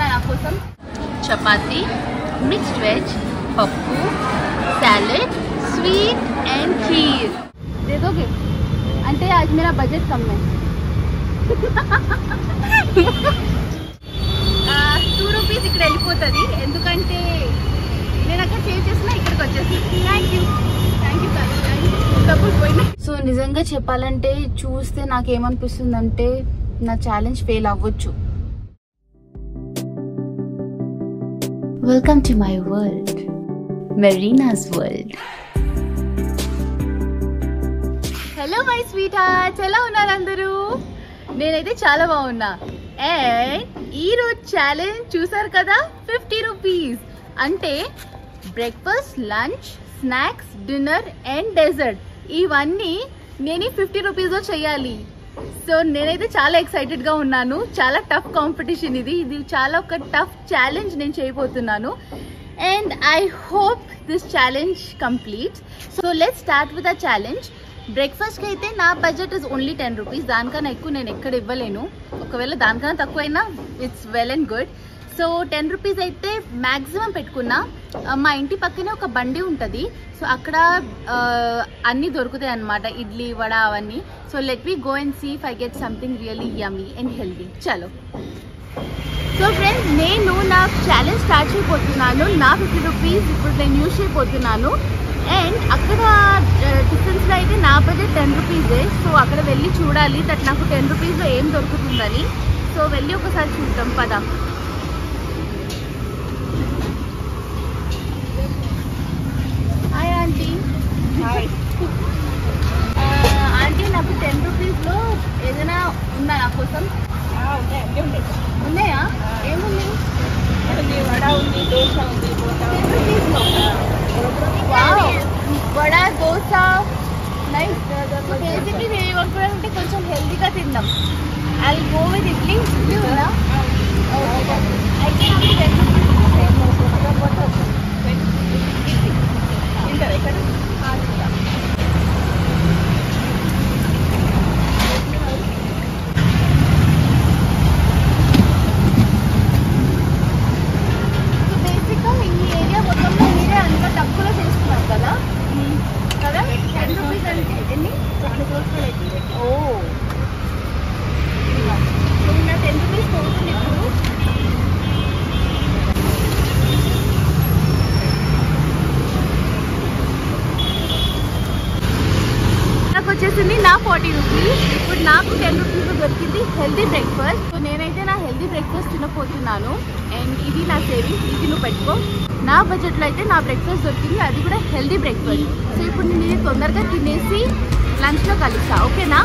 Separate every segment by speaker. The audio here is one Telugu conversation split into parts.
Speaker 1: ఉన్నాయి నా కోసం చపాతి మిక్స్డ్ వెజ్ పప్పు सैलेड स्वीट एंड खीर दे दोगे అంటే आज मेरा बजट कम है టూ రూపీస్ ఇక్కడ వెళ్ళిపోతుంది ఎందుకంటే నేను అక్కడ సేవ్ చేసిన ఇక్కడికి వచ్చేసి థ్యాంక్ యూ థ్యాంక్ యూ డబ్బులు పోయినాయి సో నిజంగా చెప్పాలంటే చూస్తే నాకేమనిపిస్తుందంటే నా ఛాలెంజ్ ఫెయిల్ అవ్వచ్చు welcome to my world Marina's world hello my sweet hearts ఎలా ఉన్నారు అందరూ నేనైతే చాలా బాగున్నా అండ్ ఈ రోజు ఛాలెంజ్ చూసారు కదా ఫిఫ్టీ రూపీస్ అంటే breakfast lunch snacks dinner and dessert ఇవన్నీ నేను ఫిఫ్టీ రూపీస్లో చేయాలి సో నేనైతే చాలా ఎక్సైటెడ్గా ఉన్నాను చాలా టఫ్ కాంపిటీషన్ ఇది ఇది చాలా ఒక టఫ్ ఛాలెంజ్ నేను చేయబోతున్నాను and I hope this challenge complete so let start with a challenge బ్రేక్ఫాస్ట్కి అయితే నా budget is only ten rupees దానికన్నా ఎక్కువ నేను ఎక్కడ ఇవ్వలేను ఒకవేళ దానికన్నా తక్కువైనా it's well and good so ten rupees అయితే మ్యాక్సిమం పెట్టుకున్నా ఆ, మా ఇంటి పక్కనే ఒక బండి ఉంటుంది సో అక్కడ ఆ, అన్నీ దొరుకుతాయి అన్నమాట ఇడ్లీ వడ అవన్నీ so let me go and see if I get something really yummy and healthy చలో సో ఫ్రెండ్స్ నేను నా ఛాలెంజ్ స్టార్ట్ చేయబోతున్నాను నా ఫిఫ్టీ రూపీస్ ఇప్పుడు నేను యూజ్ చేయబోతున్నాను అండ్ అక్కడ డిఫరెన్స్లో అయితే నా బడ్జెట్ టెన్ రూపీసే సో అక్కడ వెళ్ళి చూడాలి దట్ నాకు టెన్ రూపీస్లో ఏం దొరుకుతుందని సో వెళ్ళి ఒకసారి చూద్దాం పద హాయ్ ఆంటీ ఆంటీ నాకు టెన్ రూపీస్లో ఏదైనా ఉందా నా కోసం ఉన్నాయా ఏముంది
Speaker 2: వడ ఉంది దోశ ఉంది
Speaker 1: టెన్ రూపీస్లో wow. Vada dosa nice basically నేను ఏమనుకున్నానంటే కొంచెం హెల్తీగా తిందాం I go with idli idli ఉందా అయితే నాకు టెన్
Speaker 2: తింటారా ఇక్కడ
Speaker 1: బేసిక్గా ఈ ఏరియా మొత్తంలో మీరే అంత తక్కువలో చేస్తున్నారు కదా కదా టెన్ రూపీస్ అంటే ఎన్ని ఓ సో నా టెన్ రూపీస్ పోతుంది ఇప్పుడు నాకు వచ్చేసింది నా ఫార్టీ రూపీస్ ఇప్పుడు నాకు టెన్ రూపీస్ దొరికింది హెల్దీ బ్రేక్ఫాస్ట్ సో నేనైతే నా హెల్దీ బ్రేక్ఫాస్ట్ తినపోతున్నాను అండ్ ఇది నా సేవింగ్స్ ఇది నువ్వు పెట్టుకో నా బడ్జెట్లో అయితే నా బ్రేక్ఫాస్ట్ దొరికింది అది కూడా హెల్దీ బ్రేక్ఫాస్ట్ సో ఇప్పుడు నేను ఇది తొందరగా తినేసి లంచ్లో కలుస్తా ఓకేనా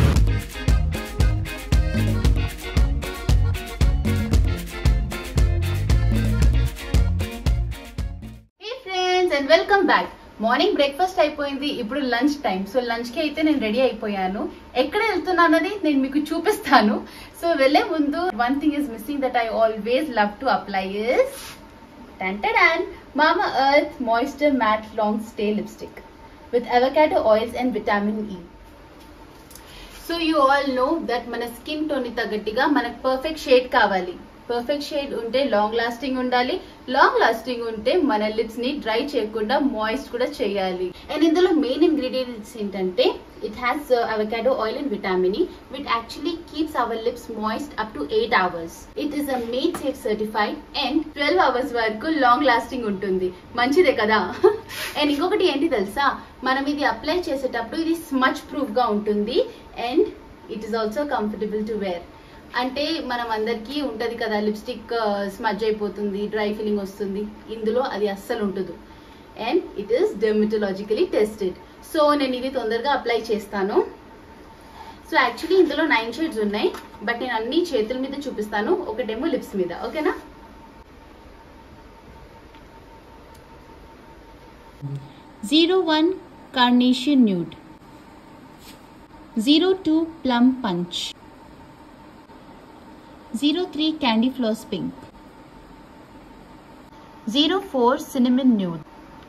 Speaker 1: hey friends and welcome back morning breakfast అయిపోయింది ఇప్పుడు లంచ్ టైం సో లంచ్ కి అయితే నేను రెడీ అయిపోయాను ఎక్కడ వెళ్తున్నాను అన్నది నేను మీకు చూపిస్తాను సో వెళ్ళే ముందు one thing is missing that I always love to apply is టంటడాన్ Mamaearth moisture matte long stay lipstick with avocado oils and vitamin E so you all know that మన స్కిన్ టోన్ తగ్గట్టుగా మనకు పర్ఫెక్ట్ షేడ్ కావాలి పర్ఫెక్ట్ షేడ్ ఉంటే లాంగ్ లాస్టింగ్ ఉండాలి లాంగ్ లాస్టింగ్ ఉంటే మన లిప్స్ ని డ్రై చేయకుండా మాయిస్ట్ కూడా చేయాలి అండ్ ఇందులో మెయిన్ ఇంగ్రీడియంట్స్ ఏంటంటే it has avocado oil and vitamin with actually keeps our lips moist up to eight hours it is a made safe certified and twelve hours వరకు లాంగ్ లాస్టింగ్ ఉంటుంది మంచిదే కదా అండ్ ఇంకొకటి ఏంటి తెలుసా మనం ఇది అప్లై చేసేటప్పుడు ఇది స్మచ్ ప్రూఫ్ గా ఉంటుంది and it is also comfortable to wear అంటే మనం అందరికీ ఉంటది కదా లిప్స్టిక్ స్మజ్ అయిపోతుంది డ్రై ఫీలింగ్ వస్తుంది ఇందులో అది అస్సలు ఉంటుంది and it is dermatologically tested so నేను ఇది తొందరగా అప్లై చేస్తాను సో యాక్చువల్లీ ఇందులో నైన్ షేడ్స్ ఉన్నాయి బట్ నేను అన్ని చేతుల మీద చూపిస్తాను ఒకటేమో లిప్స్ మీద ఓకేనా
Speaker 3: Zero one Carnation Nude. Zero two Plum Punch. Zero three Candy Floss Pink. Zero four Cinnamon Nude.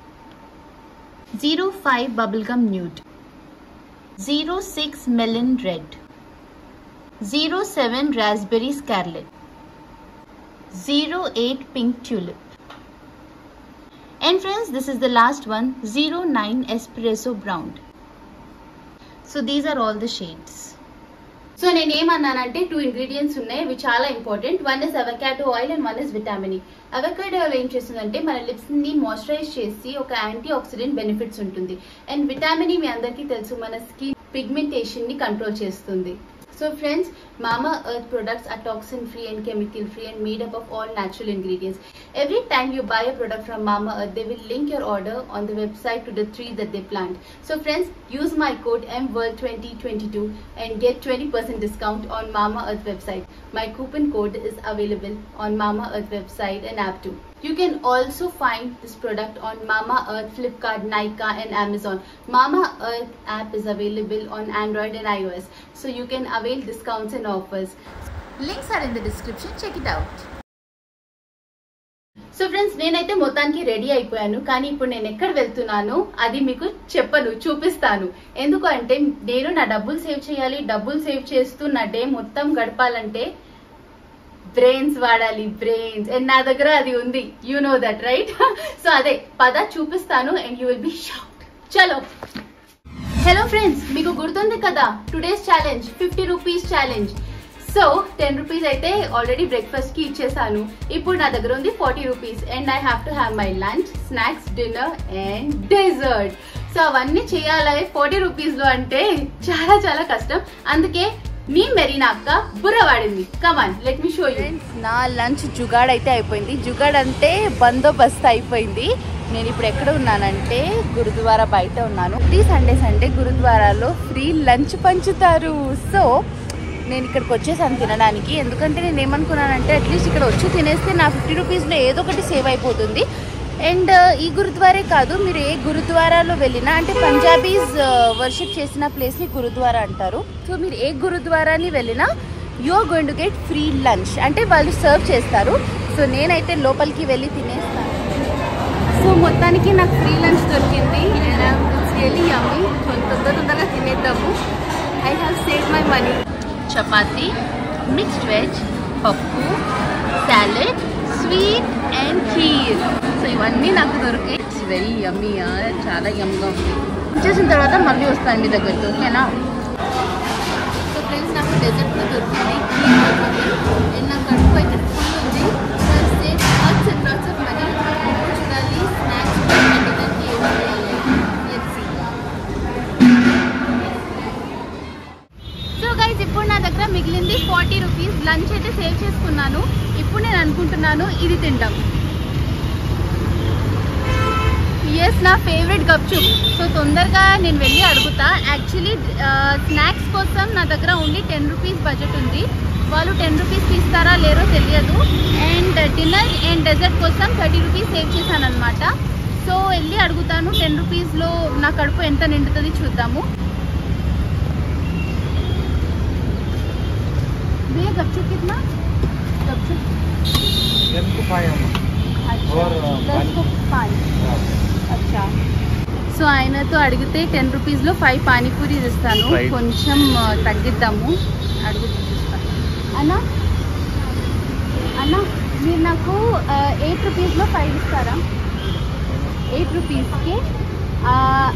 Speaker 3: Zero five Bubblegum Nude. Zero six Melon Red. Zero seven Raspberry Scarlet. 08 Pink Tulip. And friends, this is the last one 09 Espresso Brown. So these are all the shades.
Speaker 1: So నేను ఏమన్నానంటే టూ ఇంగ్రీడియంట్స్ ఉన్నాయి ఇవి చాలా important one is avocado oil and one is vitamin avocado oil ఏం చేస్తుందంటే మన లిప్స్ ని మాయిశ్చరైజ్ చేసి ఒక యాంటీ ఆక్సిడెంట్ బెనిఫిట్స్ ఉంటుంది అండ్ విటామిన్ మీ అందరికీ తెలుసు మన స్కిన్ పిగ్మెంటేషన్ ని కంట్రోల్ చేస్తుంది so friends Mamaearth products are toxin free and chemical free and made up of all natural ingredients every time you buy a product from mama earth they will link your order on the website to the tree that they plant so friends use my code mworld2022 and get 20% discount on mama earth website my coupon code is available on mama earth website and app too you can also find this product on Mama Earth, Flipkart, Nykaa and Amazon. Mama Earth app is available on Android and iOS. So you can avail discounts and offers. Links are in the description. Check it out. So friends నేనైతే మొత్తానికి రెడీ అయిపోయాను కానీ ఇప్పుడు నేను ఎక్కడ వెళ్తున్నాను అది మీకు చెప్పను చూపిస్తాను ఎందుకు అంటే నేను నా డబ్బులు సేవ్ చేయాలి డబ్బులు సేవ్ చేస్తూ నా డే మొత్తం గడపాలంటే బ్రెయిన్స్ వాడాలి బ్రెయిన్స్ అండ్ నా దగ్గర అది ఉంది you know that right so అదే పద చూపిస్తాను and you will be shock చలో హలో ఫ్రెండ్స్ మీకు గుర్తుంది కదా today's challenge fifty rupees challenge so ten rupees అయితే ఆల్రెడీ బ్రేక్ఫాస్ట్ కి ఇచ్చేసాను ఇప్పుడు నా దగ్గర ఉంది forty rupees and I have to have my lunch snacks dinner and dessert so అవన్నీ చేయాలి ఫార్టీ రూపీస్ లో అంటే చాలా చాలా కష్టం అందుకే మీ మెరీనా అక్క బుర్ర వాడింది come on let me show you నా లంచ్ జుగాడ్ అయితే అయిపోయింది జుగాడ్ అంటే బందోబస్తు అయిపోయింది నేను ఇప్పుడు ఎక్కడ ఉన్నానంటే గురుద్వారా బయట ఉన్నాను ఈ సండే సండే గురుద్వారాలో ఫ్రీ లంచ్ పంచుతారు సో నేను ఇక్కడికి వచ్చేసాను తినడానికి ఎందుకంటే నేను ఏమనుకున్నానంటే అట్లీస్ట్ ఇక్కడ వచ్చి తినేస్తే నా ఫిఫ్టీ రూపీస్లో ఏదో ఒకటి సేవ్ అయిపోతుంది అండ్ ఈ గురుద్వారే కాదు మీరు ఏ గురుద్వారాలో వెళ్ళినా అంటే పంజాబీస్ వర్షిప్ చేసిన ప్లేస్ని గురుద్వారా అంటారు సో మీరు ఏ గురుద్వారాని వెళ్ళినా you are going to get free lunch అంటే వాళ్ళు సర్వ్ చేస్తారు సో నేనైతే లోపలికి వెళ్ళి తినేస్తాను సో మొత్తానికి నాకు ఫ్రీ లంచ్ దొరికింది అండ్ ఇట్స్ రియలీ యమ్మీ తొందర తొందరగా తినేద్దాము I have save my money chapati mixed veg పప్పు salad sweet and kheer so ఇవన్నీ నాకు దొరికి ఇట్స్ వెరీ యమ్మీ చాలా యమ్గా ఉంది చేసిన తర్వాత మళ్ళీ వస్తాను మీ దగ్గరికి ఓకేనా సో ఫ్రెండ్స్ నాకు డెజర్ట్ కూడా దొరికింది ఖీర్ దొరికింది అండ్ నా కడుపు అయితే ఫుల్ ఉంది save lots and lots of money చూడాలి స్నాక్స్ డిన్నర్కి ఏం చేయాలి లెట్స్ సీ సో గైజ్ ఇప్పుడు నా దగ్గర మిగిలింది ఫార్టీ రూపీస్ లంచ్ అయితే సేవ్ చేసుకున్నాను ఇప్పుడు నేను అనుకుంటున్నాను ఇది తింటాం ఎస్ నా ఫేవరెట్ గప్చుప్ సో తొందరగా నేను వెళ్ళి అడుగుతా యాక్చువల్లీ స్నాక్స్ కోసం నా దగ్గర ఓన్లీ టెన్ రూపీస్ బడ్జెట్ ఉంది వాళ్ళు టెన్ రూపీస్ ఇస్తారా లేరో తెలియదు అండ్ డిన్నర్ అండ్ డెజర్ట్ కోసం థర్టీ రూపీస్ సేవ్ చేశాను అనమాట సో వెళ్ళి అడుగుతాను టెన్ రూపీస్లో నా కడుపు ఎంత నిండుతుంది చూద్దాము भैया गपचुप कितना गपचुप
Speaker 4: टेन को फाइव
Speaker 1: अच्छा
Speaker 4: और, अ,
Speaker 1: दस को पाँच अच्छा సో ఆయనతో అడిగితే టెన్ రూపీస్లో ఫైవ్ పానీపూరి ఇస్తాను
Speaker 4: Five.
Speaker 1: కొంచెం ఆ, తగ్గిద్దాము అడుగు చూపిస్తాను అన్న అన్న మీరు నాకు ఎయిట్ రూపీస్లో ఫైవ్ ఇస్తారా एट रुपीज़ के आ,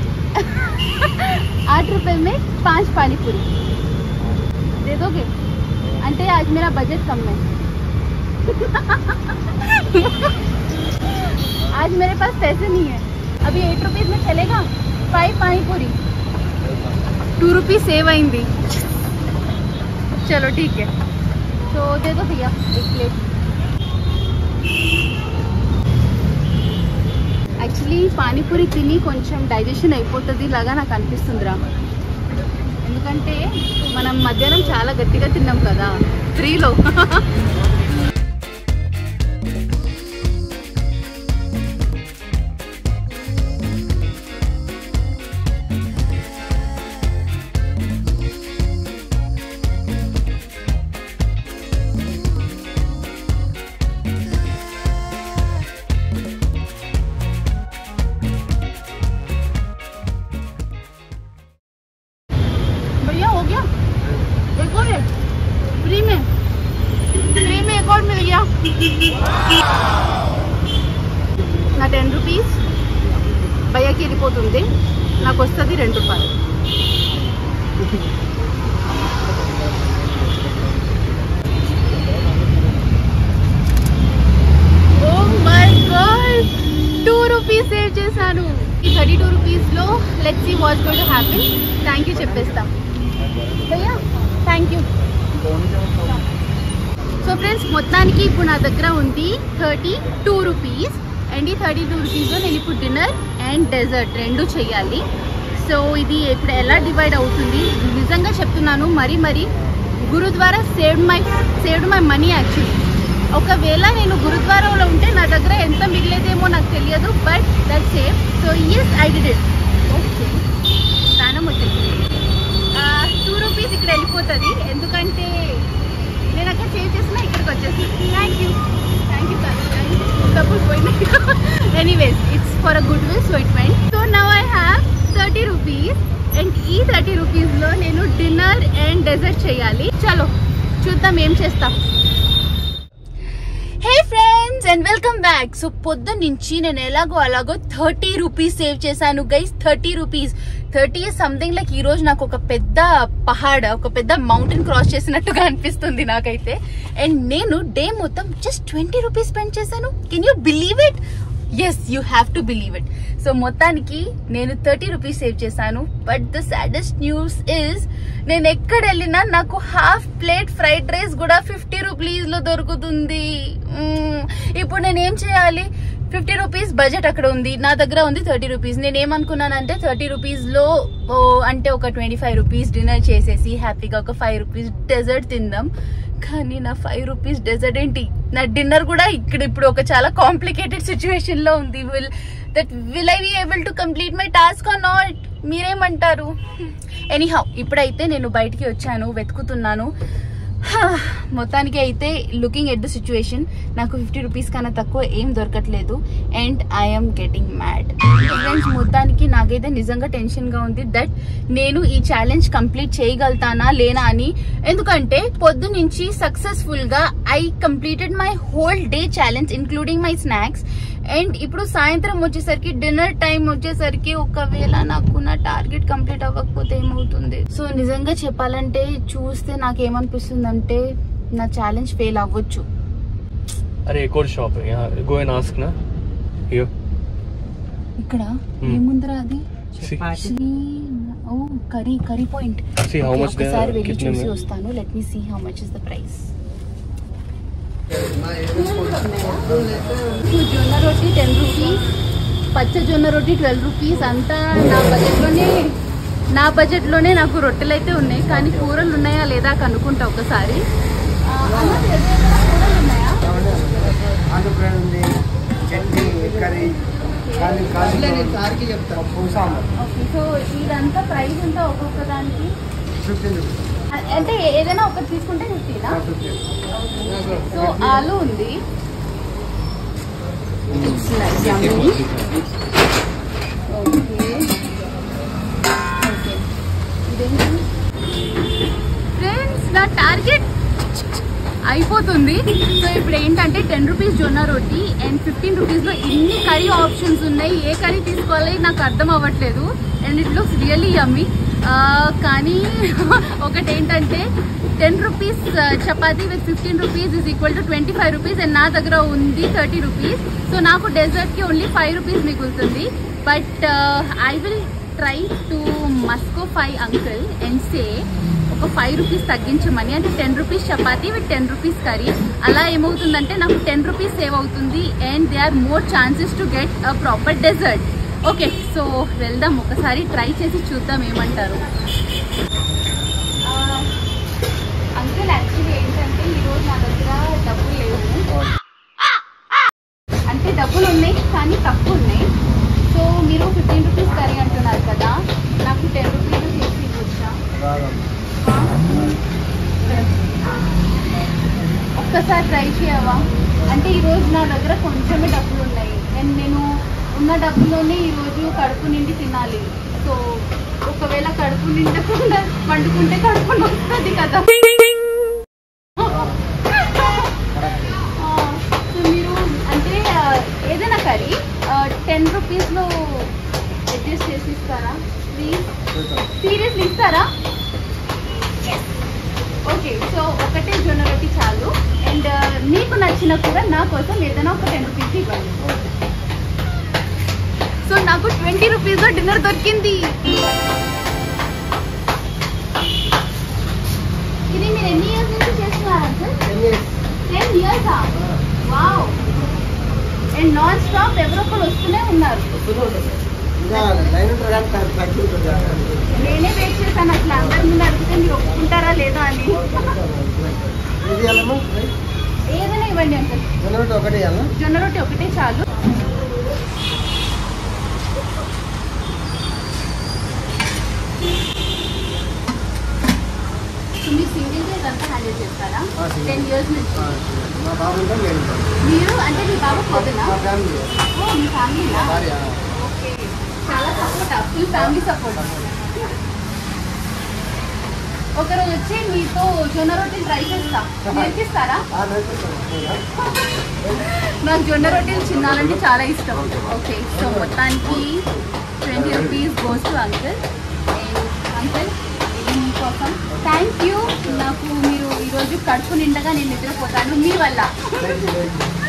Speaker 1: आठ रुपए में पांच पानी पूरी दे दोगे अंटे आज मेरा बजट कम है आज मेरे पास पैसे नहीं है अभी एट रुपीज़ में चलेगा फाइव पानी पूरी टू रुपीज़ सेव आएंगी चलो ठीक है तो दे दो भैया एक प्लेट యాక్చువల్లీ పానీపూరి తిని కొంచెం డైజెషన్ అయిపోతుంది లాగా నాకు అనిపిస్తుందిరా ఎందుకంటే మనం మధ్యాహ్నం చాలా గట్టిగా తిన్నాం కదా ఫ్రీలో भैया हो गया एक और है फ्री में फ्री में నా టెన్ రూపీస్ భయ్యకి వెళ్ళిపోతుంది నాకు వస్తుంది రెండు రూపాయలు oh my God two rupees save చేశాను ఈ థర్టీ టూ రూపీస్లో let see watch God happy thank you చెప్పేస్తా భయ్యా థ్యాంక్ యూ సో ఫ్రెండ్స్ మొత్తానికి ఇప్పుడు నా దగ్గర ఉంది థర్టీ టూ రూపీస్ అండ్ ఈ థర్టీ టూ రూపీస్లో నేను ఇప్పుడు డిన్నర్ అండ్ డెజర్ట్ రెండు చేయాలి సో ఇది ఇప్పుడు ఎలా డివైడ్ అవుతుంది నిజంగా చెప్తున్నాను మరీ మరీ gurudwara saved my saved my money actually ఒకవేళ నేను గురుద్వారాలో ఉంటే నా దగ్గర ఎంత మిగిలేదేమో నాకు తెలియదు but that save so yes I did it okay స్నానం వచ్చింది టూ రూపీస్ ఇక్కడ వెళ్ళిపోతుంది ఎందుకంటే నేను అక్కడ సేవ్ చేసిన ఇక్కడికి వచ్చేసింది థ్యాంక్ యూ థ్యాంక్ యూ డబ్బులు పోయినాయి anyways it's for a good will so it went so now I have thirty rupees and ఈ థర్టీ రూపీస్లో నేను డిన్నర్ అండ్ డెజర్ట్ చేయాలి చలో చూద్దాం ఏం చేస్తాం hey friends and welcome back so పొద్దు నుంచి నేను ఎలాగో అలాగో థర్టీ రూపీస్ సేవ్ చేశాను guys thirty rupees thirty something like ఈ రోజు నాకు ఒక పెద్ద పహాడ్ ఒక పెద్ద మౌంటైన్ క్రాస్ చేసినట్టుగా అనిపిస్తుంది నాకైతే అండ్ నేను డే మొత్తం జస్ట్ ట్వంటీ రూపీస్ స్పెండ్ చేశాను can you believe it yes you have to believe it so మొత్తానికి నేను థర్టీ రూపీస్ సేవ్ చేశాను but the saddest news is నేను ఎక్కడ వెళ్ళినా నాకు హాఫ్ ప్లేట్ ఫ్రైడ్ రైస్ కూడా ఫిఫ్టీ రూపీస్ లో దొరుకుతుంది మ్మ్. ఇప్పుడు నేను ఏం చేయాలి ఫిఫ్టీ రూపీస్ బడ్జెట్ అక్కడ ఉంది నా దగ్గర ఉంది థర్టీ రూపీస్ నేను ఏమనుకున్నానంటే థర్టీ రూపీస్ లో ఓ, అంటే ఒక ట్వంటీ ఫైవ్ రూపీస్ డిన్నర్ చేసేసి హ్యాపీగా ఒక ఫైవ్ రూపీస్ డెజర్ట్ తిందాం కానీ నా ఫైవ్ రూపీస్ డెజర్ట్ ఏంటి నా డిన్నర్ కూడా ఇక్కడ ఇప్పుడు ఒక చాలా కాంప్లికేటెడ్ సిచ్యువేషన్ లో ఉంది will that will I be able to complete my task or not మీరేమంటారు ఎనీహౌ ఇప్పుడైతే నేను బయటికి వచ్చాను వెతుకుతున్నాను హా, మొత్తానికి అయితే లుకింగ్ ఎట్ ద సిచ్యువేషన్ నాకు ఫిఫ్టీ రూపీస్ కన్నా తక్కువ ఏం దొరకట్లేదు and I'm getting mad friends మొత్తానికి నాకైతే నిజంగా టెన్షన్గా ఉంది దట్ నేను ఈ ఛాలెంజ్ కంప్లీట్ చేయగలుగుతానా లేనా అని ఎందుకంటే పొద్దు నుంచి సక్సెస్ఫుల్గా I completed my whole day challenge including my snacks and ఇప్పుడు సాయంత్రం వచ్చేసరికి డిన్నర్ టైం వచ్చేసరికి ఒకవేళ నాకు నా టార్గెట్ కంప్లీట్ అవ్వకపోతే ఏమవుతుంది సో నిజంగా చెప్పాలంటే చూస్తే నాకేమనిపిస్తుంది అంటే నా ఛాలెంజ్ ఫెయిల్ అవ్వచ్చు
Speaker 5: अरे एक और शॉप है यहाँ गो एंड आस्क ना यो
Speaker 1: ఇక్కడ
Speaker 5: Hmm.
Speaker 1: ఏముందిరా అది
Speaker 5: See,
Speaker 1: oh curry curry point
Speaker 5: see how much they
Speaker 1: ఒకసారి
Speaker 5: are.
Speaker 1: వెళ్ళి
Speaker 5: कितने
Speaker 1: చూసి
Speaker 5: में
Speaker 1: వస్తాను let me see how much is the price జొన్న రొట్టి టెన్ రూపీస్ పచ్చ జొన్న రొట్టి ట్వెల్వ్ రూపీస్ అంతా నా బడ్జెట్లోనే నా బడ్జెట్లోనే నాకు రొట్టెలు అయితే ఉన్నాయి కానీ కూరలు ఉన్నాయా లేదా కనుక్కుంటా ఒకసారి ఆ, అన్న, ఏదైనా కూరలు ఉన్నాయా
Speaker 4: ఆంధ్రప్రదేశ్ ఉంది చట్నీ కర్రీ కాలి కాలి పప్పు సాంబార్
Speaker 1: ఓకే సో ఇదంతా ప్రైస్ అంతా ఒక్కొక్క దానికి
Speaker 4: ఫిఫ్టీన్ రూపీస్
Speaker 1: అంటే ఏదైనా ఒకటి తీసుకుంటే ఫిఫ్టీనా సో ఆలు ఉంది it's nice yummy okay okay ఇదేంటి ఫ్రెండ్స్ నా టార్గెట్ అయిపోతుంది సో ఇప్పుడు ఏంటంటే టెన్ రూపీస్ జొన్న రొట్టి అండ్ ఫిఫ్టీన్ రూపీస్లో ఇన్ని కర్రీ ఆప్షన్స్ ఉన్నాయి ఏ కర్రీ తీసుకోవాలి నాకు అర్థం అవ్వట్లేదు and it looks really yummy కానీ ఒకటి ఏంటంటే ten rupees chapati with fifteen rupees is equal to twenty five rupees and నా దగ్గర ఉంది థర్టీ రూపీస్ సో నాకు డెజర్ట్కి ఓన్లీ ఫైవ్ రూపీస్ మిగులుతుంది but I will try to మస్కో ఫైవ్ అంకుల్ అండ్ సే ఒక ఫైవ్ రూపీస్ తగ్గించమని అంటే ten rupees chapati with ten rupees curry అలా ఏమవుతుందంటే నాకు టెన్ రూపీస్ సేవ్ అవుతుంది and they are more chances to get a proper dessert okay so వెళ్దాం ఒకసారి ట్రై చేసి చూద్దాం ఏమంటారు అంకుల్ యాక్చువల్లీ ఏంటంటే ఈరోజు నా దగ్గర డబ్బులు లేవు అంటే డబ్బులు ఉన్నాయి కానీ తక్కువ ఉన్నాయి సో మీరు ఫిఫ్టీన్ రూపీస్ కర్రీ అంటున్నారు కదా నాకు టెన్ రూపీస్ చేసి ఇవ్వచ్చా ఒక్కసారి ట్రై చేయవా అంటే ఈరోజు నా దగ్గర కొంచెమే డబ్బులు ఉన్నాయి అండ్ నేను ఉన్న డబ్బులోనే ఈరోజు కడుపు నిండి తినాలి సో ఒకవేళ కడుపు నిండకుండా వండుకుంటే కడుపు వస్తుంది కదా ఆ, టెన్ రూపీస్లో అడ్జస్ట్ చేసి ఇస్తారా ప్లీజ్ సీరియస్లీ ఇస్తారా ఓకే సో ఒకటే జొన్న రొట్టి చాలు అండ్ మీకు నచ్చిన కూడా నా కోసం ఏదైనా ఒక టెన్ రూపీస్ ఇవ్వండి సో నాకు ట్వంటీ రూపీస్లో డిన్నర్ దొరికింది ఇది మీరు ఎన్ని ఇయర్స్ నుంచి చేస్తున్నారు అంకుల్ టెన్ ఇయర్సా వావ్ అండ్ నాన్ స్టాప్ ఎవరో ఒకరు వస్తూనే ఉన్నారు
Speaker 4: ఇంకా లైన్ ఉంటుంది కానీ తగ్గి- తగ్గుతుంది
Speaker 1: నేనే వెయిట్ చేశాను అట్లా అందరి ముందు అడిగితే మీరు ఒప్పుకుంటారా లేదా అని
Speaker 4: ఇది వెళ్ళమా
Speaker 1: ఏదైనా ఇవ్వండి అంకుల్
Speaker 4: జొన్న ఒకటి వెళ్ళా
Speaker 1: జొన్న రొట్టె ఒకటే చాలు సో మీరు సింగిల్ గా ఇదంతా హ్యాండిల్ చేస్తారా
Speaker 4: ఆ, single.
Speaker 1: టెన్ ఇయర్స్ నుంచి
Speaker 4: మా బాబు ఉంటాడు నేను ఉంటాను.
Speaker 1: మీరు అంటే మీ బాబు పోతున్నా
Speaker 4: మా ఫ్యామిలీ
Speaker 1: ఓ మీ ఫ్యామిలీనా
Speaker 4: మా భార్య
Speaker 1: ఓకే చాలా సపోర్ట్ ఫుల్ ఫ్యామిలీ సపోర్ట్ ఒకరోజు వచ్చి మీతో జొన్న రొట్టెలు ట్రై చేస్తా నేర్పిస్తారా
Speaker 4: ఆ, నేర్పిస్తాను.
Speaker 1: నాకు జొన్న రొట్టెలు చిన్నాలంటే చాలా ఇష్టం ఓకే సో మొత్తానికి twenty rupees goes to uncle uncle ఇది మీకోసం థ్యాంక్ యూ నాకు మీరు ఈరోజు కడుపు నిండగా నేను నిద్రపోతాను మీ వల్ల
Speaker 4: thank you, thank you.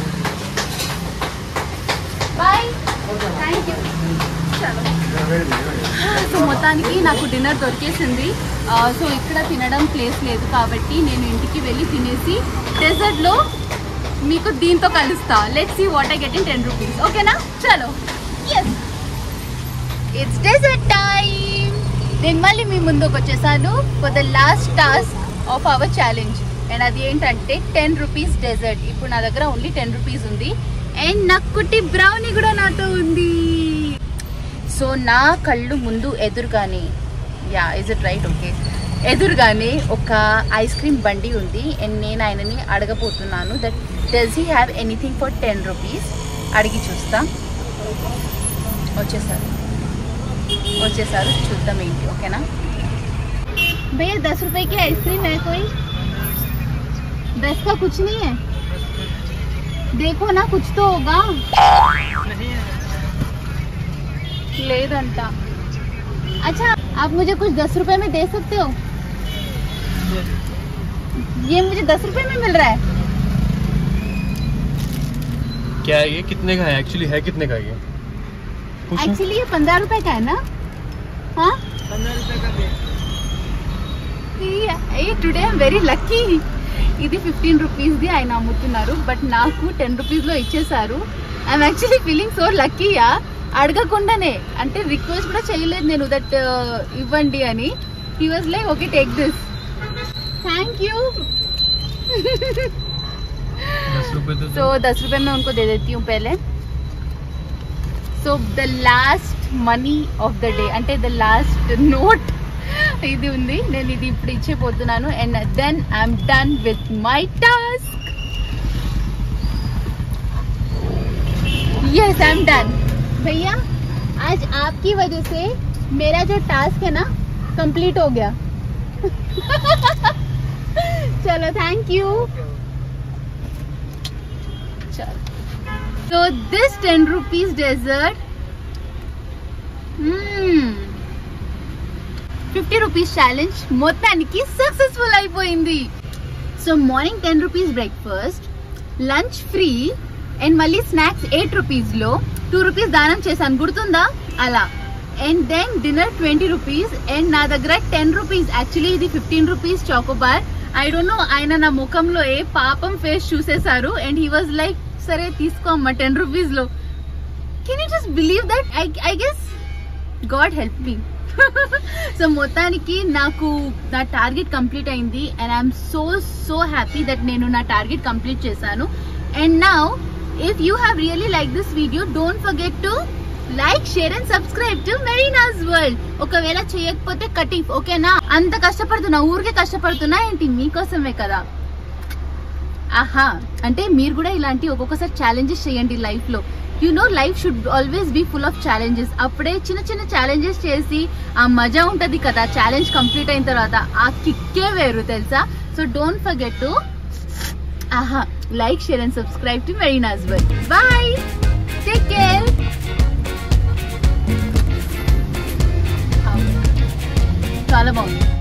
Speaker 1: Bye
Speaker 4: okay.
Speaker 1: Thank you చలో
Speaker 4: very good, very good.
Speaker 1: So మొత్తానికి నాకు డిన్నర్ దొరికేసింది ఆ, సో ఇక్కడ తినడం ప్లేస్ లేదు కాబట్టి నేను ఇంటికి వెళ్ళి తినేసి డెజర్ట్లో మీకు దీంతో కలుస్తా let see what I get in ten rupees ఓకేనా చలో ఎస్ ఇట్స్ డెజర్ట్ టైం నేను మళ్ళీ మీ ముందుకు వచ్చేసాను for the last task of our challenge and అది ఏంటంటే టెన్ రూపీస్ డెజర్ట్ ఇప్పుడు నా దగ్గర ఓన్లీ టెన్ రూపీస్ ఉంది అండ్ నక్కుటి బ్రౌనీ కూడా నాతో ఉంది సో నా కళ్ళు ముందు ఎదురుగానే yeah is it right okay ఎదురుగానే ఒక ఐస్ క్రీమ్ బండి ఉంది అండ్ నేను ఆయనని అడగబోతున్నాను that does he have anything for ten rupees అడిగి చూస్తా వచ్చేసారు వచ్చేసారు చూద్దాం ఏంటి ఓకేనా भैया दस रुपए की आइसक्रीम है कोई दस का कुछ नहीं है देखो ना कुछ तो होगा लेदंता अच्छा आप मुझे कुछ दस रुपए में दे सकते हो ये मुझे दस रुपए में मिल रहा है
Speaker 5: क्या है ये कितने का है एक्चुअली है कितने का ये पूछो।
Speaker 1: एक्चुअली ये पंद्रह रुपए का है ना हाँ ఏ టుడే ఐమ్ వెరీ లక్కీ ఇది ఫిఫ్టీన్ రూపీస్ది ఆయన అమ్ముతున్నారు బట్ నాకు టెన్ రూపీస్లో ఇచ్చేసారు ఐఎమ్ యాక్చువల్లీ ఫీలింగ్ సో లక్కీయా అడగకుండానే అంటే రిక్వెస్ట్ కూడా చేయలేదు నేను దట్ ఇవ్వండి అని he was like okay take this thank you
Speaker 5: दस रुपए तो
Speaker 1: సో दस रुपए में उनको दे देती हूँ पहले so the last money of the day అంటే ద లాస్ట్ నోట్ ఇది ఉంది నేను ఇది ఇప్పుడు ఇచ్చేపోతున్నాను and then I'm done with my task yes I am done भैया आज आपकी वजह से मेरा जो टास्क है ना कंप्लीट हो गया चलो थैंक यू चलो So this 10 rupees dessert, hmm, 50 rupees challenge మొత్తానికి సక్సెస్ఫుల్ అయిపోయింది so morning ten rupees breakfast lunch free and మళ్ళీ స్నాక్స్ ఎయిట్ రూపీస్ లో టూ రూపీస్ దానం చేశాను గుర్తుందా అలా and then dinner twenty rupees and నా దగ్గర టెన్ రూపీస్ యాక్చువల్లీ ఇది fifteen rupees chocobar I don't know ఆయన నా ముఖంలో ఏ పాపం ఫేస్ చూసేశారు అండ్ హీ వాజ్ లైక్ సరే తీసుకో అమ్మా టెన్ రూపీస్ లో can you just believe that I I guess God help me so మొత్తానికి నాకు నా టార్గెట్ కంప్లీట్ అయింది and I'm so so happy that నేను నా టార్గెట్ కంప్లీట్ చేశాను and now if you have really like this video don't forget to like share and subscribe to Marina's world ఒకవేళ చేయకపోతే కటింగ్ ఓకేనా అంత కష్టపడుతున్నా ఊరికే కష్టపడుతున్నా ఏంటి మీకోసమే కదా ఆహా అంటే మీరు కూడా ఇలాంటి ఒక్కొక్కసారి ఛాలెంజెస్ చేయండి లైఫ్ లో you know life should always be full of challenges అప్పుడే చిన్న చిన్న ఛాలెంజెస్ చేసి ఆ మజా ఉంటది కదా ఛాలెంజ్ కంప్లీట్ అయిన తర్వాత ఆ కిక్కే వేరు తెలుసా సో డోంట్ ఫర్గెట్ టు ఆహా like share and subscribe to Marina's world bye take care చాలా బాగుంది